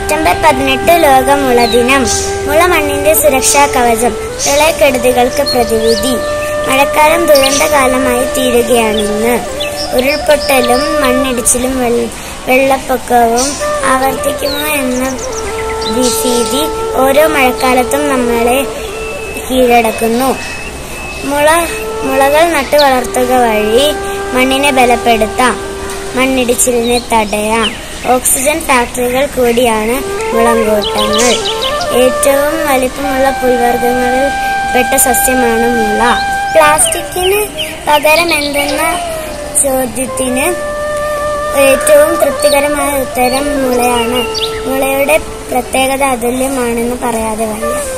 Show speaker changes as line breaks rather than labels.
September പതിനെട്ട് ലോക മുള ദിനം മുള മണ്ണിന്റെ സുരക്ഷാ കവചം പ്രളയക്കെടുതികൾക്ക് പ്രതിവിധി മഴക്കാലം ദുരന്തകാലമായി തീരുകയാണിന്ന് ഉരുൾപൊട്ടലും മണ്ണിടിച്ചിലും വെള്ള- വെള്ളപ്പൊക്കവും ആവർത്തിക്കുമോ എന്ന ഭീതി ഓരോ മഴക്കാലത്തും നമ്മളെ കീഴടക്കുന്നു മുള മുളകൾ നട്ടു വളർത്തുക വഴി മണ്ണിനെ ബലപ്പെടുത്താം മണ്ണിടിച്ചിലിനെ തടയാം ഓക്സിജൻ ഫാക്ടറികൾ കൂടിയാണ് മുളങ്കൂട്ടങ്ങൾ ഏറ്റവും വലിപ്പമുള്ള പുൽവർഗ്ഗങ്ങളിൽ പെട്ട സസ്യമാണ് മുള പ്ലാസ്റ്റിക്കിന് പകരം എന്തെന്ന ചോദ്യത്തിന് ഏറ്റവും തൃപ്തികരമായ ഉത്തരം മുളയാണ് മുളയുടെ പ്രത്യേകത അതുല്യമാണെന്ന് പറയാതെ വയ്യ